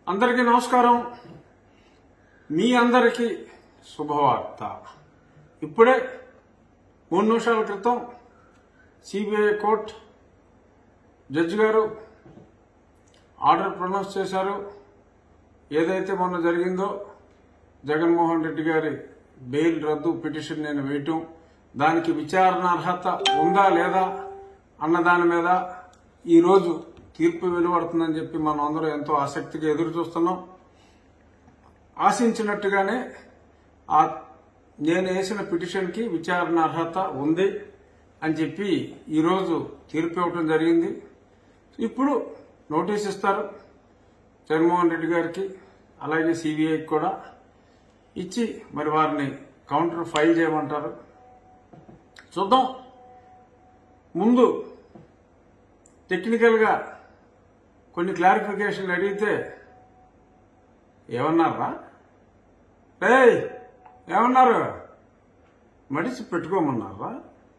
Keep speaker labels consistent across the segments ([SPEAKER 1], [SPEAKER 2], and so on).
[SPEAKER 1] అందరికీ నమస్కారం మీ అందరికీ శుభవార్త ఇప్పుడే మూడు నిమిషాల క్రితం సిబిఐ కోర్ట్ జడ్జి గారు ఆర్డర్ ప్రొనౌన్స్ చేశారు ఏదైతే మొన్న జరిగిందో జగన్మోహన్ రెడ్డి గారి బెయిల్ రద్దు పిటిషన్ నేను వేయటం దానికి విచారణ అర్హత ఉందా లేదా అన్న దాని మీద ఈరోజు తీర్పు వెలువడుతుందని చెప్పి మనం అందరం ఎంతో ఆసక్తిగా ఎదురు చూస్తున్నాం ఆశించినట్టుగానే ఆ నేను వేసిన పిటిషన్కి విచారణ అర్హత ఉంది అని చెప్పి ఈరోజు తీర్పు ఇవ్వటం జరిగింది ఇప్పుడు నోటీస్ ఇస్తారు జగన్మోహన్ రెడ్డి గారికి అలాగే సిబిఐకి కూడా ఇచ్చి మరి వారిని కౌంటర్ ఫైల్ చేయమంటారు చూద్దాం ముందు టెక్నికల్గా కొన్ని క్లారిఫికేషన్లు అడిగితే ఏమన్నారా రేయ్ ఏమన్నారు మడిసి పెట్టుకోమన్నారా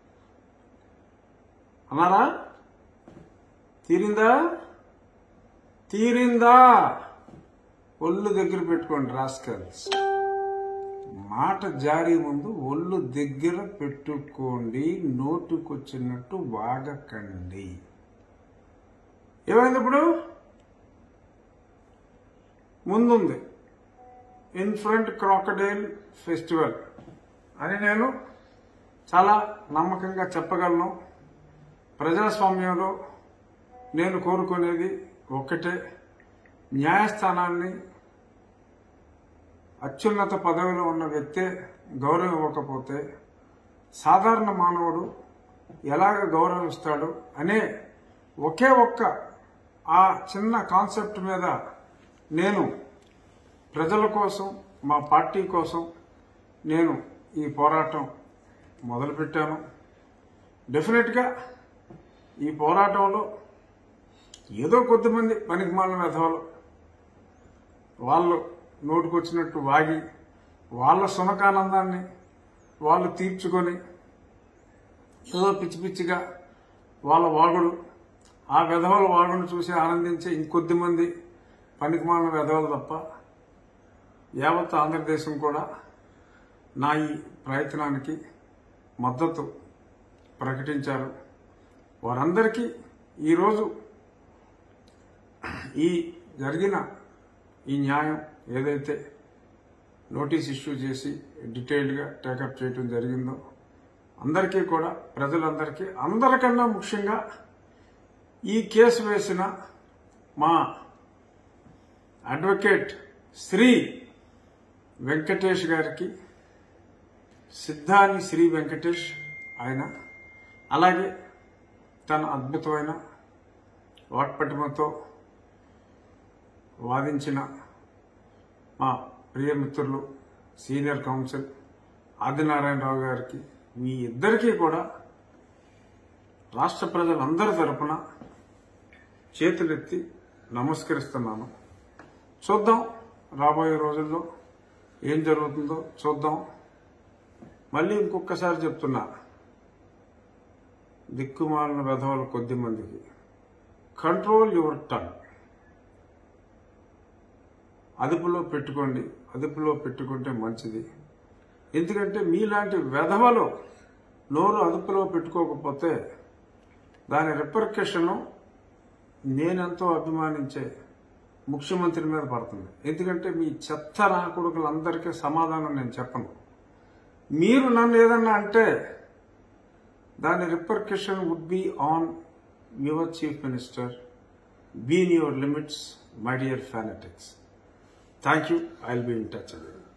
[SPEAKER 1] అన్నారా తీరిందా తీరిందా ఒళ్ళు దగ్గర పెట్టుకోండి రాస్కల్స్ మాట జారీ ముందు ఒళ్ళు దగ్గర పెట్టుకోండి నోటుకొచ్చినట్టు వాగకండి ఏమైంది ఇప్పుడు ముందుంది ఇన్ఫ్రంట్ క్రాకడైల్ ఫెస్టివల్ అని నేను చాలా నమ్మకంగా చెప్పగలను ప్రజాస్వామ్యంలో నేను కోరుకునేది ఒక్కటే న్యాయస్థానాన్ని అత్యున్నత పదవిలో ఉన్న వ్యక్తే గౌరవం ఇవ్వకపోతే సాధారణ మానవుడు ఎలాగ గౌరవిస్తాడు అనే ఒకే ఒక్క ఆ చిన్న కాన్సెప్ట్ మీద నేను ప్రజల కోసం మా పార్టీ కోసం నేను ఈ పోరాటం మొదలుపెట్టాను డెఫినెట్గా ఈ పోరాటంలో ఏదో కొద్దిమంది పనికి మాలిన వెధవలు వాళ్ళు నోటుకొచ్చినట్టు వాగి వాళ్ళ సునకానందాన్ని వాళ్ళు తీర్చుకొని ఏదో పిచ్చి పిచ్చిగా వాళ్ళ వాగుడు ఆ వెధవల వాగును చూసి ఆనందించే ఇంకొద్ది మంది పనికిమాలిన వెధవలు తప్ప యావత్ ఆంధ్రదేశం కూడా నా ఈ ప్రయత్నానికి మద్దతు ప్రకటించారు వారందరికీ ఈరోజు ఈ జరిగిన ఈ న్యాయం ఏదైతే నోటీస్ ఇష్యూ చేసి డీటెయిల్డ్గా టేకప్ చేయడం జరిగిందో అందరికీ కూడా ప్రజలందరికీ అందరికన్నా ముఖ్యంగా ఈ కేసు వేసిన మా అడ్వకేట్ శ్రీ వెంకటేష్ గారికి సిద్ధాని శ్రీ వెంకటేష్ ఆయన అలాగే తన అద్భుతమైన వాక్పటిమతో వాదించిన మా ప్రియమిత్రులు సీనియర్ కౌన్సిల్ ఆదినారాయణరావు గారికి మీ ఇద్దరికీ కూడా రాష్ట్ర ప్రజలందరి తరపున చేతులెత్తి నమస్కరిస్తున్నాను చూద్దాం రాబోయే రోజుల్లో ఏం జరుగుతుందో చూద్దాం మళ్ళీ ఇంకొకసారి చెప్తున్నా దిక్కుమాలిన వెధవలు కొద్ది మందికి కంట్రోల్ యువర్ టంగ్ అదుపులో పెట్టుకోండి అదుపులో పెట్టుకుంటే మంచిది ఎందుకంటే మీలాంటి వెధవలు నోరు అదుపులో పెట్టుకోకపోతే దాని రిపర్కషను నేనెంతో అభిమానించే ముఖ్యమంత్రి మీద పడుతుంది ఎందుకంటే మీ చెత్త రాకొడుకులందరికీ సమాధానం నేను చెప్పను మీరు నన్ను ఏదన్నా అంటే దాని repercussion would be on your chief minister be in your limits my dear fanatics thank you I will be in touch